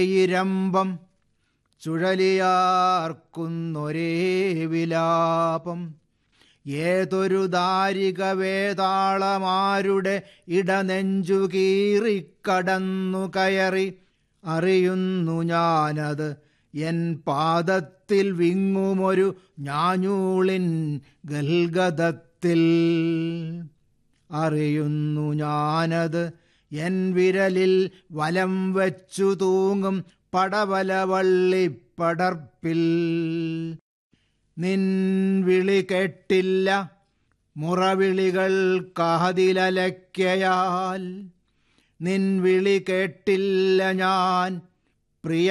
ഇരമ്പം ചുഴലിയാർക്കുന്നൊരേ വിലാപം ഏതൊരു ദാരിക വേതാളമാരുടെ ഇടനെഞ്ചു കീറിക്കടന്നു കയറി അറിയുന്നു ഞാനത് എൻ പാദത്തിൽ വിങ്ങുമൊരു ഞാഞ്ഞൂളിൻ ഗൽഗതത്തിൽ അറിയുന്നു ഞാനത് എൻ വിരലിൽ വലം വച്ചു തൂങ്ങും പടവലവള്ളിപ്പടർപ്പിൽ നിൻ വിളി കേട്ടില്ല മുറവിളികൾ കാതിലലയ്ക്കയാൽ നിൻ വിളി കേട്ടില്ല ഞാൻ പ്രിയ